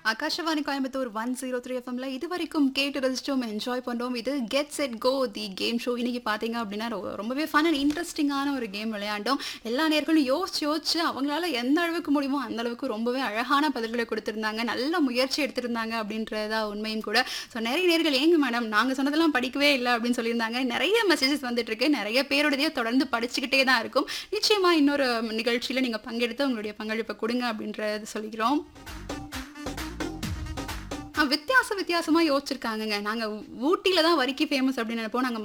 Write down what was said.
Akashvani Coimbatore one zero three எஃப்எம்ல இது வரைக்கும் கேட்டு ரசிச்சோம் என்ஜாய் பண்ணோம் இது get set go the game show இன்னைக்கு பார்த்தீங்க அப்படின்னா ரொ- ரொம்பவே ஃபன் அண்ட் இன்ட்ரெஸ்டிங்கான ஒரு கேம் விளையாண்டோம் எல்லா நேர்களும் யோசிச்சு யோசிச்சு அவங்களால எந்த அளவுக்கு முடியுமோ அந்த அளவுக்கு ரொம்பவே அழகான பதில்களை கொடுத்துருந்தாங்க நல்ல முயற்சி எடுத்திருந்தாங்க அப்படின்றதா உண்மையும் கூட ஸோ நிறைய நேர்கள் ஏங்க மேடம் நாங்கள் சொன்னதெல்லாம் படிக்கவே இல்லை அப்படின்னு சொல்லியிருந்தாங்க நிறைய மெசேஜஸ் வந்துட்டு இருக்கு நிறைய பேருடையதே தொடர்ந்து படிச்சுக்கிட்டே தான் இருக்கும் நிச்சயமா இன்னொரு நிகழ்ச்சியில் நீங்கள் பங்கெடுத்து உங்களுடைய பங்களிப்பை கொடுங்க அப்படின்றத சொல்லிக்கிறோம் ஆ, வித்தியாச வித்தியாசமா யோசிச்சிருக்காங்கங்க நாங்க ஊட்டியில தான் வரிக்கி ஃபேமஸ் அப்படின்னு நினைப்போம் நாங்க